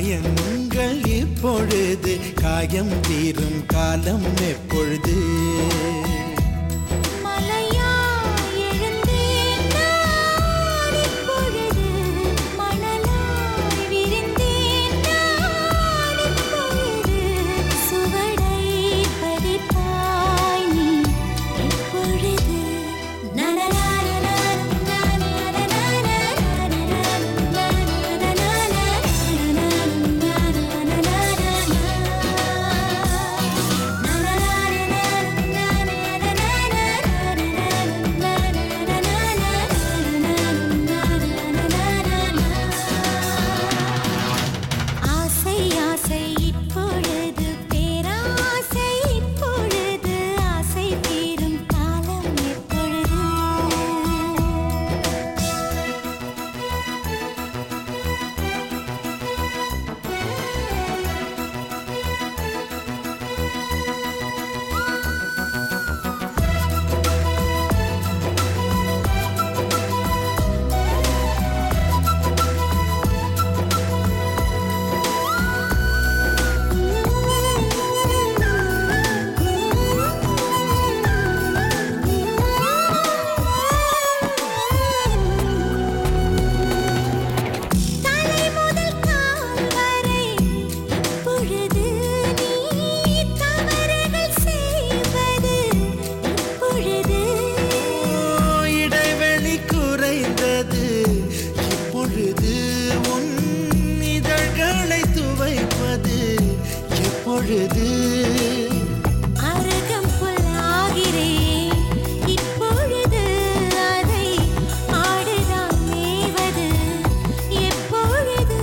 காயங்கள் இப்பொழுது காயம் தீரும் காலம் எப்பொழுது மலையாய் எழுந்தேன் நான் இப்பொழுது மணலாய் விரிந்தேன் நான் இப்பொழுது சுவடை பதிப்பாய் நீ எப்பொழுது ஆசை ஆசை இப்பொழுது பேராசை இப்பொழுது ஆசை தீரும் காலம் எப்பொழுது தலை முதல் கால் வரை இப்பொழுது நீ தவறுகள் செய்வது இப்பொழுது இடைவெளி குறைந்தது இப்பொழுது உன் இதழ்களை துவைப்பது எப்பொழுது அருகம் புல்லாகிறேன் இப்பொழுது அதை ஆடுதான் மேவது எப்பொழுது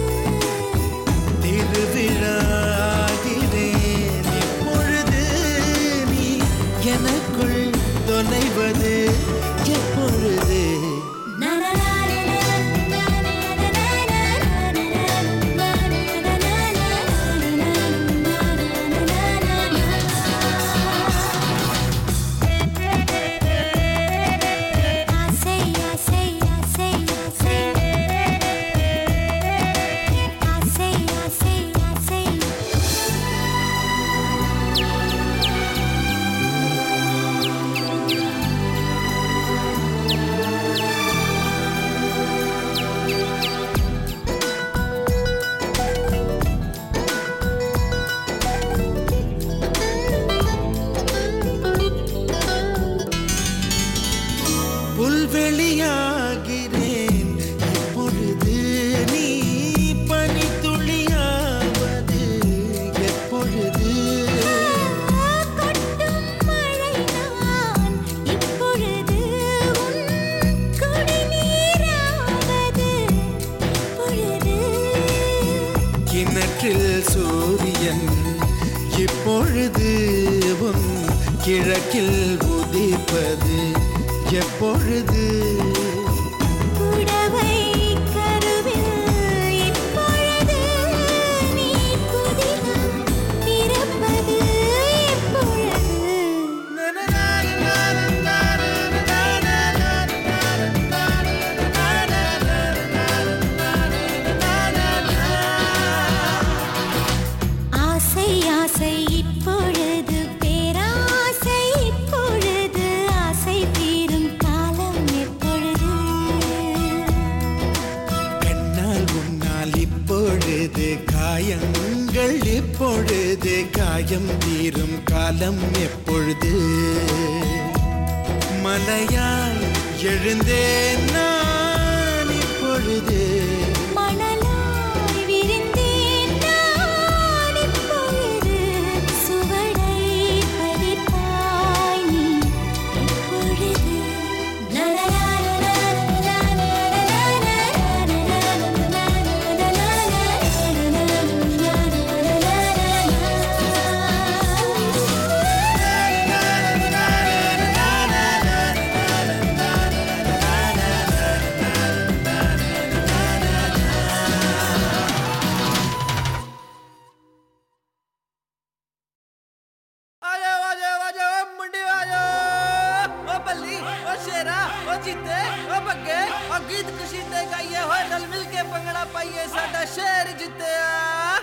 திருவிழாகிறேன் இப்பொழுது நீ எனக்குள் தொலைவது எப்பொழுது ஆசை ஆசை ஆசை ஆசை ஆசை ஆசை ஆசை புல்வெளியாகிறேன் இப்பொழுது நீ பனித்துளியாவது எப்பொழுது கொட்டும் மழை நான் இப்பொழுது உன் குடிநீராவது இப்பொழுது கிணற்றில் சூரியன் இப்பொழுது உன் கிழக்கில் உதிப்பது எப்பொழுது புடவை கருவில் இப்பொழுது நீ புதினம் பிறப்பது எப்பொழுது ஆசை ஆசை இப்பொழுது பேராசை இப்பொழுது ஆசை தீரும் காலம் எப்பொழுது கண்ணால் உன்னால் இப்பொழுது காயங்கள் இப்பொழுது காயம் தீரும் காலம் எப்பொழுது மலையால் எழுந்தேன் நான் இப்பொழுது மணலாய் விரிந்தேன் நான் இப்பொழுது சுவடை பதிப்பாய் நீ எப்பொழுது ਆਜੋ ਆਜੋ ਆਜੋ ਮੁੰਡੇ ਆਜੋ ਓ ਬੱਲੀ ਓ ਸ਼ੇਰਾ ਓ ਜੀਤੇ ਓ ਬੱਗੇ ਓ ਗੀਤ ਖੁਸ਼ੀ ਤੇ ਗਾਈਏ ਹੋਏ ਰਲ ਮਿਲ ਕੇ ਪੰਗੜਾ ਪਾਈਏ ਸਾਡਾ ਸ਼ੇਰ ਜਿੱਤਿਆ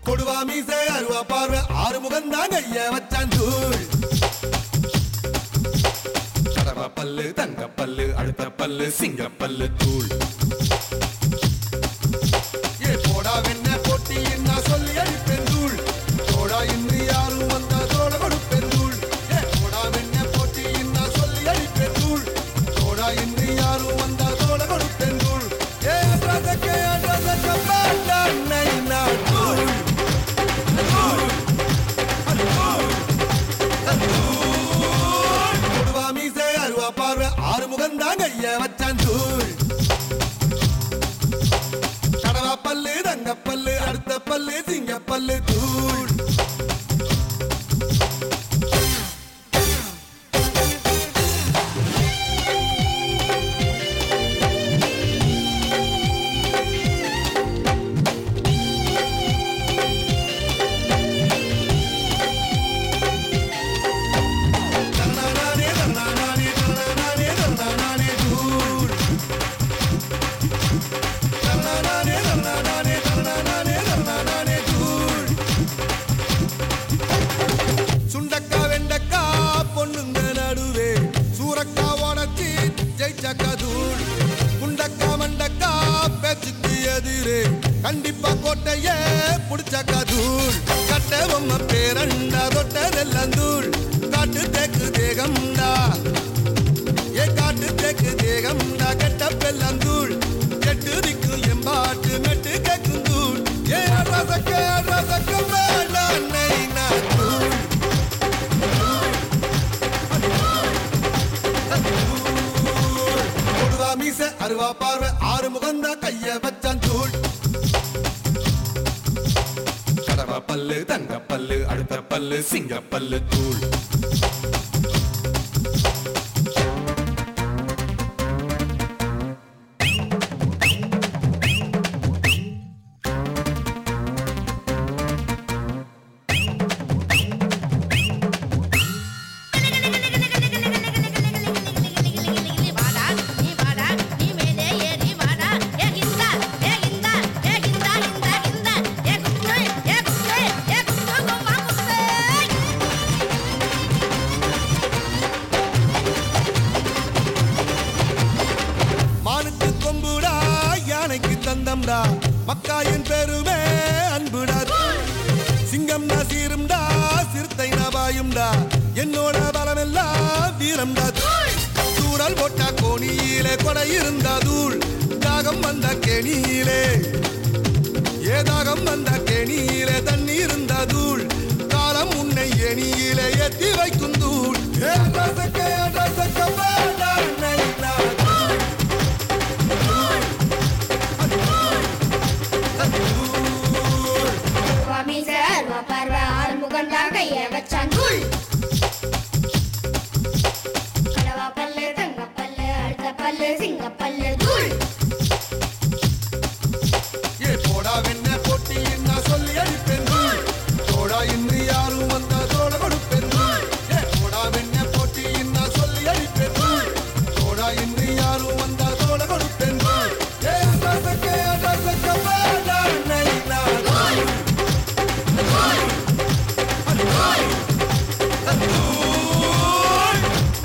கொடுவா மீசை அருவா பார்வை ஆறு முகம் தான் கைய வச்சான் தூள் கடவா பல்லு தங்க பல்லு அடுத்த பல்லு சிங்க பல்லு தூள் ஏ போடா வெண்ண போட்டி என்ன சொல்லி அடிப்பேன் தூள் போடா இன்று யாரும் வந்தா தோட கொடுப்பேன் தூள் ஏ போடா வெண்ண போட்டி என்ன சொல்லி அடிப்பேன் தூள் போடா இன்று யாரும் வந்தா தோட கொடுப்பேன் தூள் ஏ ரசக்கே ரசக்க பாட்டா நைனா தூள் கொடுவா மீசை அருவா பார்வை ஆறு முகம் தான் கைய வச்சான் தூள் கடவா பல்லு தங்க பல்லு அடுத்த பல்லு சிங்க பல்லு தூள் தன்னானே தன்னானே தன்னானே தன்னானே தூள் தன்னானே தன்னானே தன்னானே தன்னானே தூள் சுண்டக்கா வெண்டக்கா பொண்ணுங்க நடுவே சூரக்கா உடச்சி ஜெயிச்சக்கா தூள் குண்டக்கா மண்டக்கா பேச்சுக்கு எதிரே கண்டிப்பா கோட்டையே புடிச்சக்கா தூள் கட்ட பொம்மை பேரண்டா தொட்டதெல்லாம் தூள் காட்டு தேக்கு தேகம்டா ஏ காட்டு தேக்கு தேகம்டா கெட்ட பெல்லந்தூள் கெட்டு திக்கும் எம்பாட்டு மெட்டு கேக்கும் தூள் ஏ ரசக்க ரசக்க வேண்டாம் நைனா தூள் கொடுவா மீச அருவா பார்வை ஆறு முகந்தா கைய வச்சான் தூள் கடவா பல்லு தங்க பல்லு அடுத்த பல்லு சிங்க பல்லு தூள் வாடா நீ வாடா நீ மேலே ஏறி வாடா ஏ இந்தா ஏ இந்தா ஏ இந்தா இந்தா இந்தா ஏ குத்து ஏ குத்து ஏ குத்து கும்மா குத்து மானுக்கு கொம்புடா யானைக்கு தந்தம்டா மக்காயின் பெருமே அன்புடா சிங்கம்டா சீரும்டா சிறுத்தை நபாயும்டா என்னோட பலமெல்லாம் வீரம்டா தூரல் போட்டா கோணியிலே கொடை இருந்தா தூள் தாகம் வந்த கெணியிலே ஏதாகம் வந்த கெணியிலே தண்ணி இருந்தா தூள் காலம் உன்னை எணியிலே ஏத்தி வைக்கும் தூள் ஏ ரசக்க ரசக்க வேண்டாம் நைனா தூள் சுவாமி சர்வ பர்வ ஆறுமுகண்டா கைய வச்சான் தூள் கடவா பல்லு தங்க பல்லு அடுத்த பல்லு சிங்க பல்லு தூள் ஏ போடா வெண்ண போட்டி என்ன சொல்லி அடிப்பேன் தூள் தோடா இன்று யாரும் வந்தா தோட கொடுப்பேன் தூள் ஏ போடா வெண்ண போட்டி என்ன சொல்லி அடிப்பேன் தூள் தோடா இன்று யாரும் வந்தா தோட கொடுப்பேன் தூள் ஏ ரசக்க ரசக்க வேண்டாம் நைனா தூள் தூள்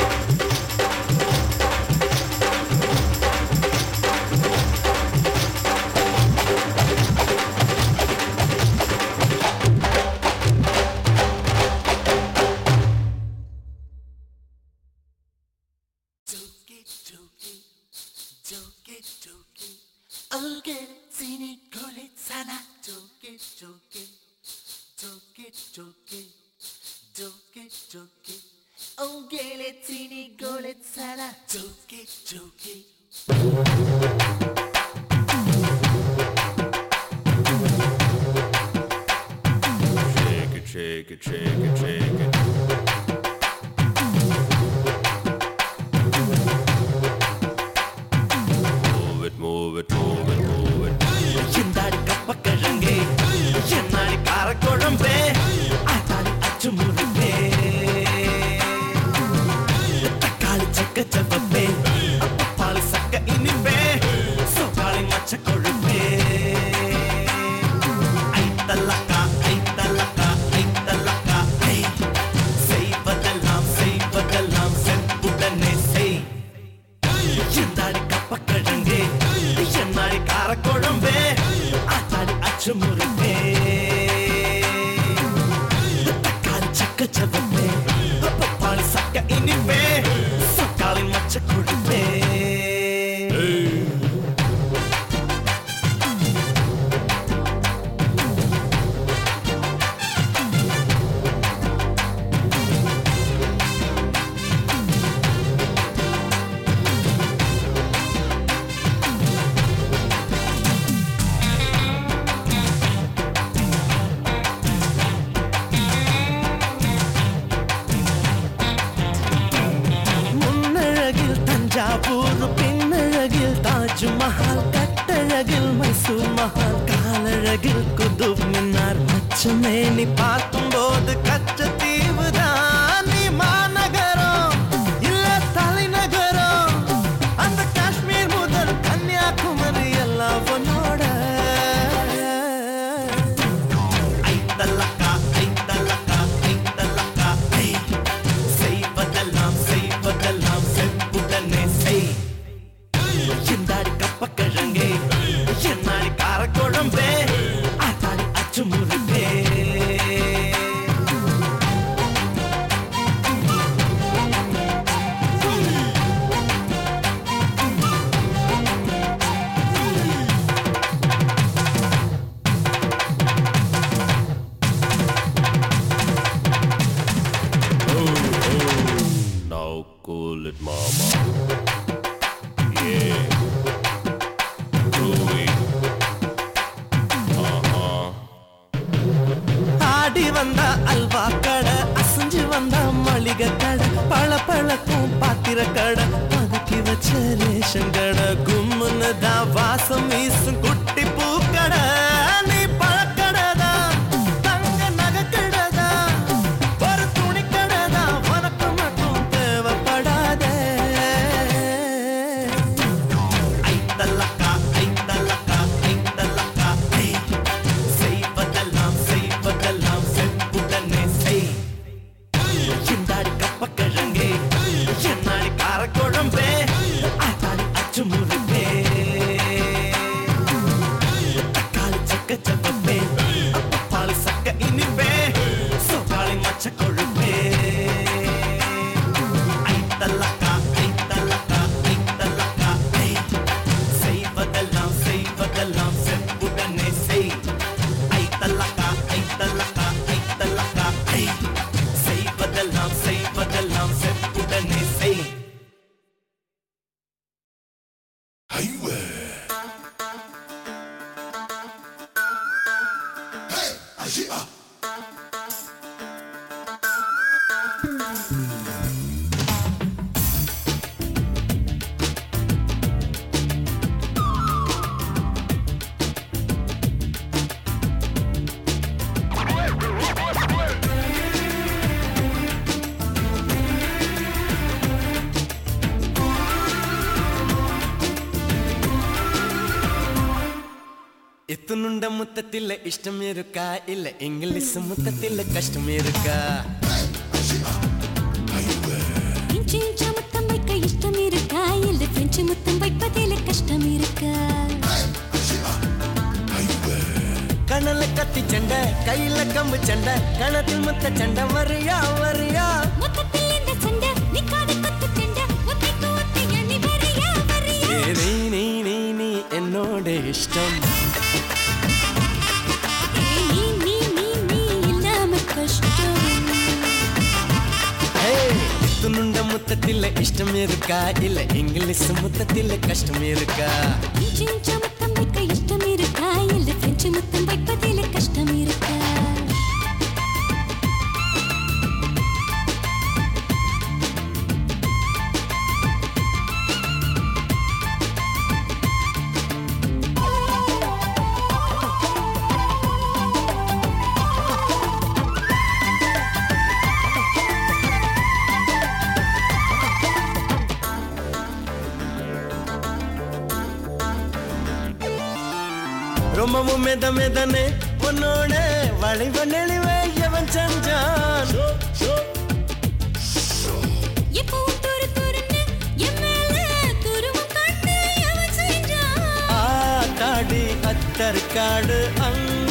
Shake it, shake it, shake it, shake it. Move it, move it, move it, move it. எந்தாடி கப்பக்கிழங்கே என்னாடி காரக்குழம்பே ஆத்தாடி அச்சு முறுப்பே தக்காளி சக்க சவப்பே பாலி சக்க இனிப்பே சோப்பாளி மச்ச கொழுப்பே ஐத்தல்லக்கா அச்சு முறுக்கே தக்காளி சக்க சவப்பே பப்பாளி சக்க இனிப்பே சக்காளி மச்ச கொடுப்பே முன்னழகில் தஞ்சாவூர் பின்னழகில் தாஜ்மஹால் கட்டழகில் மைசூர் மஹால் காலழகில் குதுப் மின்னார் மச்சமே நீ பார்க்கும்போது கச்ச தீவுதான் நீ மாநகரம் இல்ல தலைநகரம் அந்த காஷ்மீர் முதல் கன்னியாகுமரி எல்லாம் உன்னோட ஐந்தலக்கா ஐந்தலக்கா ஐந்தலக்கா ஐ செய்வதெல்லாம் செய்வதெல்லாம் செப்புடனே செய் எந்தாடி கப்பக்கிழங்கே என்னாடி காரக்குழம்பே ஆத்தாடி அச்சு முறுக்கே Now cool it, mama. Yeah. Groovy. Uh-huh. ஆடி வந்த அல்வா கடை அசைஞ்சு வந்த மளிகை கடை பழ பழக்கும் பாத்திர கடை பதுக்கி வச்ச ரேஷன் கடை கும்முன்னு தான் வாசம் வீசும் குட்டி பூக்கடை நீ பழக்கடை தான் தங்க நகை கடை தான் ஒரு துணி கடை தான் உனக்கு மட்டும் தேவைப்படாதே ஐந்தலக்கா ஐந்தலக்கா ஐந்தலக்கா ஐ செய்வதெல்லாம் செய்வதெல்லாம் செப்புடனே செய் எந்தாடி கப்பக்கிழங்கே என்னாடி காரக்குழம்பே ஆத்தாடி அச்சு முறுக்கே தக்காளி சக்க சவப்பே பப்பாளி சக்க இனிப்பே சோப்பாளி மச்ச கொழுப்பே ஐந்தலக்கா ஐந்தலக்கா ஐந்தலக்கா ஐ செய்வதெல்லாம் செய்வதெல்லாம் செப்புடனே செய் ஐத்தலக்கா ஐத்தலக்கா ஐத்தலக்கா ஐ செய்வதெல்லாம் செய்வதெல்லாம் செப்புடனே செய் ಎತ್ತುನುಂಡ ಮುತ್ತತ್ತಿಲ್ಲ ಇಷ್ಟ ಮೇರುಕ ಇಲ್ಲ ಇಂಗ್ಲಿಷ್ ಮುತ್ತತ್ತಿಲ್ಲ ಕಷ್ಟ ಮೇರುಕ இன்ச்சு இன்ச்சா முத்தம் வைக்க இஷ்டம் இருக்கா இல்ல பிரெஞ்சு முத்தம் வைப்பதில் கஷ்டம் இருக்கா கணல கத்தி சண்டை கையில கம்பு சண்டை கணத்தில் முத்த சண்டை வரியா வரியா மொத்தத்தில் இந்த சண்டை நிக்காத கொத்து சண்டை ஒத்தைக்கு ஒத்தை எண்ணி வரியா வரியா ஏ, நீ நீ நீ நீ என்னோட இஷ்டம் ஏய், நீ நீ நீ நீ இல்லாம கஷ்டம் எத்துனுண்ட முத்தத்தில இஷ்டம் இருக்கா இல்ல இங்கிலீஷ் முத்தத்தில கஷ்டம் இருக்கா இன்ச்சு இன்ச்சா முத்தம் வைக்க இஷ்டம் இருக்கா இல்ல பிரெஞ்சு முத்தம் வைப்பதில் கஷ்டம் இருக்கா ரொம்பவும் மெத மெதனே உன்னோட வளைவ நெளிவை எவன் செஞ்சான் எப்பவும் துரு துருன்னு என் மேல துருவம் கண்டு அவன் செஞ்சான் ஆத்தாடி அத்தற்காடு அங்க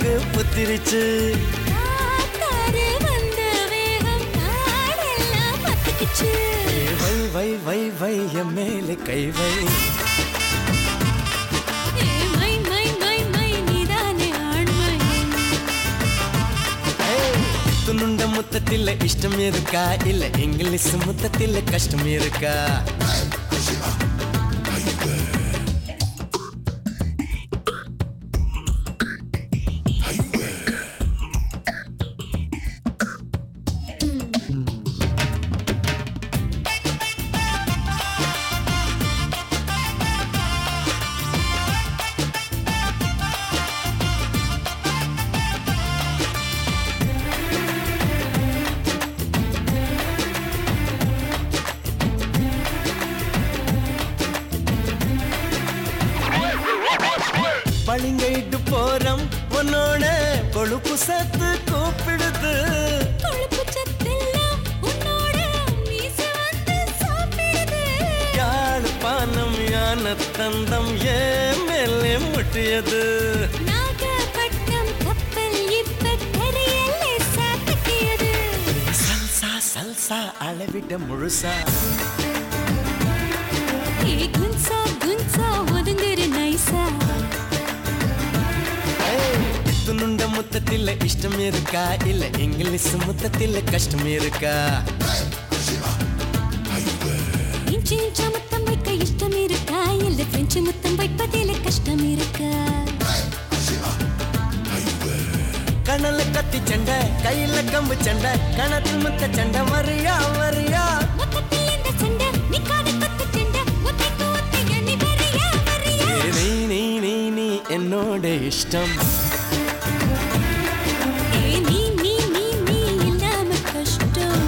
மூக்கு புத்திருச்சு காத்தாறு வந்த வேகம் காடெல்லாம் பத்துக்குச்சு வை வை வை வை என் மேலே கை வை ஏ மை மை மை மை நீதானே ஆண்மை துணுண்ட முத்தத்தில் இஷ்டம் இருக்கா இல்ல இங்கிலீஷ் முத்தத்தில் கஷ்டம் இருக்கா பளிங்கைட்டு போறோம் உன்னோட கொழுப்பு சத்து கூப்பிடுது கொழுப்பு சத்தெல்லாம் உன்னோட மீசை வந்து சாப்பிடுது யாழ்ப்பாணம் யான தந்தம் ஏன் மேலே முட்டியது நாகப்பட்டினம் கப்பல் இப்ப கரையிலே சாத்திக்கியது சல்சா சல்சா அளவிட முழுசா ஏ குன்சா குன்சா ஒதுங்குற நைசா துணுண்ட முத்தத்தில் இஷ்டம் இருக்கா இல்ல இங்கிலீஷ் முத்தத்தில் கஷ்டம் இருக்கா இன்ச்சு இன்ச்சா முத்தம் வைக்க இஷ்டம் இருக்கா இல்ல பிரெஞ்சு முத்தம் வைப்பதில் கஷ்டம் இருக்கா கணல கத்தி சண்டை கையில கம்பு சண்டை கணத்தில் முத்த சண்டை வரியா வரியா மொத்தத்தில் இந்த சண்டை நீ காது கொத்து சண்டை ஒத்தைக்கு ஒத்தைய நீ வரியா வரியா ஏ, நீ நீ நீ நீ என்னோட இஷ்டம் ஏ நீ நீ நீ நீ இல்லாம கஷ்டம்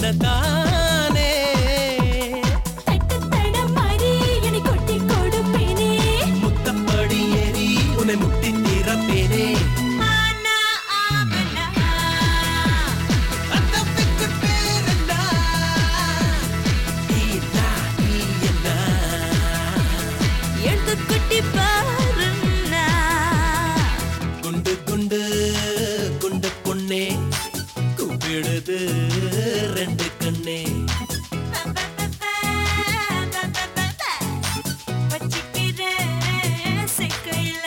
தானே தட்டு தடமாறி என்னை கொட்டி கொடுப்பேனே முத்தப்படி ஏறி உன்னை முட்டி நிறப்பேனே ஆனா ஆவனா அந்த பிக்கு பேர் என்ன நீனா, நீ என்ன எடுத்து குட்டி பாருன்னா குண்டு குண்டு குண்டு பொண்ணே கூப்பிடுது ரெண்டு கண்ணே வச்சுக்கிறேன் செக்கையில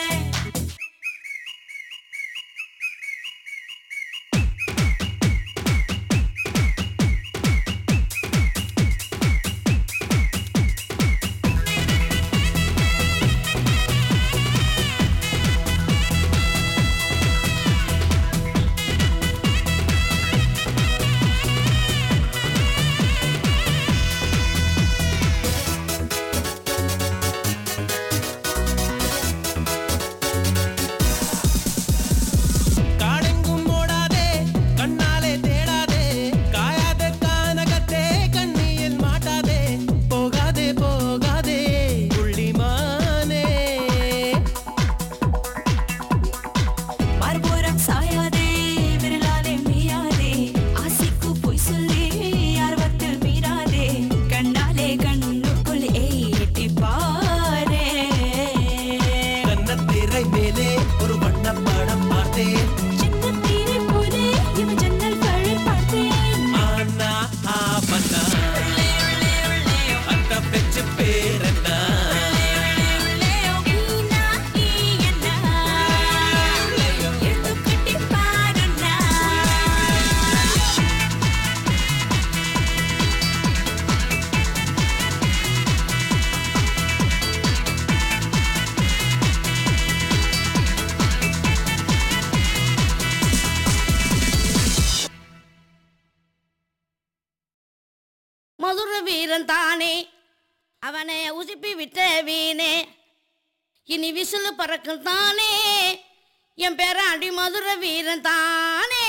காடெங்கும் ஓடாதே கண்ணாலே தேடாதே காயாத கானகத்தே கண்ணியில் மாட்டாதே போகாதே போகாதே புள்ளிமானே மறுபுறம் சாயாதே விரலாலே மீயாதே ஆசைக்கு பொய் சொல்லி ஆர்வத்தில் மீறாதே கண்ணாலே கண்ணுக்குள் ஏட்டி பாரே கண்ணத்திரை மேலே ஒரு வண்ண படம் பார்த்தேன் சின்ன தீரை போலே இவன் ஜன்னல் வழி பார்த்தேன் ஆனா ஆவனா அந்த பெச்சு பேர் என்ன ஈனா ஈயனா எடுத்து கட்டி பாருன்னா மதுர வீரன் தானே அவனை உசுப்பி விட்ட வீணே இனி விசிலு பறக்கும் தானே என் பேராண்டி மதுர வீரன் தானே